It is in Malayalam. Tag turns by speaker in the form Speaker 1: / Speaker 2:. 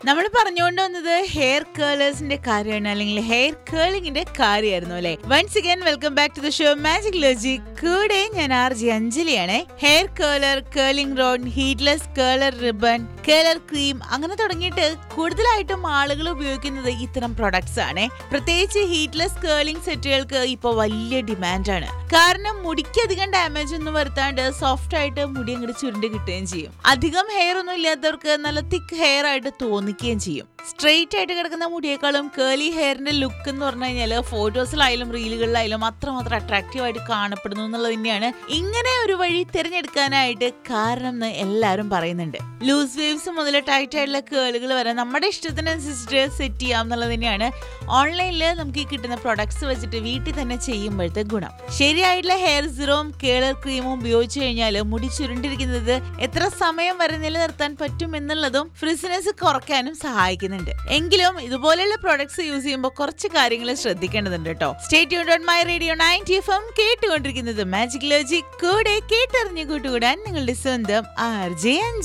Speaker 1: നമ്മൾ പറഞ്ഞുകൊണ്ട് വന്നത് ഹെയർ കേളേഴ്സിന്റെ കാര്യമാണ് അല്ലെങ്കിൽ ഹെയർ കേളിങ്ങിന്റെ കാര്യമായിരുന്നു അല്ലെ once again welcome back to the show magicology കൂടെ ഞാൻ ആർ ജി അഞ്ജലിയാണ് hair curler curling rod heatless curler ribbon curler cream അങ്ങനെ തുടങ്ങിയിട്ട് കൂടുതലായിട്ടും ആളുകൾ ഉപയോഗിക്കുന്നത് ഇത്തരം പ്രൊഡക്ട്സ് ആണ് പ്രത്യേകിച്ച് ഹീറ്റ്ലെസ് കേളിംഗ് സെറ്റുകൾക്ക് ഇപ്പോൾ വലിയ ഡിമാൻഡാണ് കാരണം മുടിക്ക് അധികം ഡാമേജ് ഒന്നും വരുത്താണ്ട് സോഫ്റ്റ് ആയിട്ട് മുടി അങ്ങോട്ട് ചുരുണ്ട് കിട്ടുകയും ചെയ്യും അധികം ഹെയർ ഒന്നും ഇല്ലാത്തവർക്ക് നല്ല തിക്ക് ഹെയർ ആയിട്ട് തോന്നിക്കുകയും ചെയ്യും സ്ട്രെയിറ്റ് ആയിട്ട് കിടക്കുന്ന മുടിയേക്കാളും കേളി ഹെയറിന്റെ ലുക്ക് എന്ന് പറഞ്ഞു കഴിഞ്ഞാൽ ഫോട്ടോസിലായാലും റീലുകളിലായാലും അത്രമാത്രം അട്രാക്റ്റീവ് ആയിട്ട് കാണപ്പെടുന്നു എന്നുള്ളത് തന്നെയാണ് ഇങ്ങനെ ഒരു വഴി തിരഞ്ഞെടുക്കാനായിട്ട് കാരണം എന്ന് എല്ലാവരും പറയുന്നുണ്ട് ലൂസ് വേവ്സ് മുതൽ ടൈറ്റ് ആയിട്ടുള്ള കേളുകൾ വരെ നമ്മുടെ ഇഷ്ടത്തിനനുസരിച്ചിട്ട് സെറ്റ് ചെയ്യാം എന്നുള്ളത് തന്നെയാണ് ഓൺലൈനിൽ നമുക്ക് ഈ കിട്ടുന്ന പ്രൊഡക്ട്സ് വെച്ചിട്ട് വീട്ടിൽ തന്നെ ചെയ്യുമ്പോഴത്തെ ഗുണം ശരിയായിട്ടുള്ള ഹെയർ സിറവും കേളർ ക്രീമും ഉപയോഗിച്ച് കഴിഞ്ഞാൽ മുടി ചുരുണ്ടിരിക്കുന്നത് എത്ര സമയം വരെ നിലനിർത്താൻ പറ്റും എന്നുള്ളതും ഫ്രിസിനെസ് കുറയ്ക്കാനും സഹായിക്കുന്നുണ്ട് എങ്കിലും ഇതുപോലെയുള്ള പ്രൊഡക്ട്സ് യൂസ് ചെയ്യുമ്പോൾ കുറച്ച് കാര്യങ്ങൾ ശ്രദ്ധിക്കേണ്ടതുണ്ട് കേട്ടോ സ്റ്റേറ്റ് യൂൺ my radio ninety F M കേട്ടുകൊണ്ടിരിക്കുന്നത് മാജിക് ലോജി കൂടെ കേട്ടറിഞ്ഞു കൂട്ടുകൂടാൻ നിങ്ങളുടെ സ്വന്തം ആർ ജെ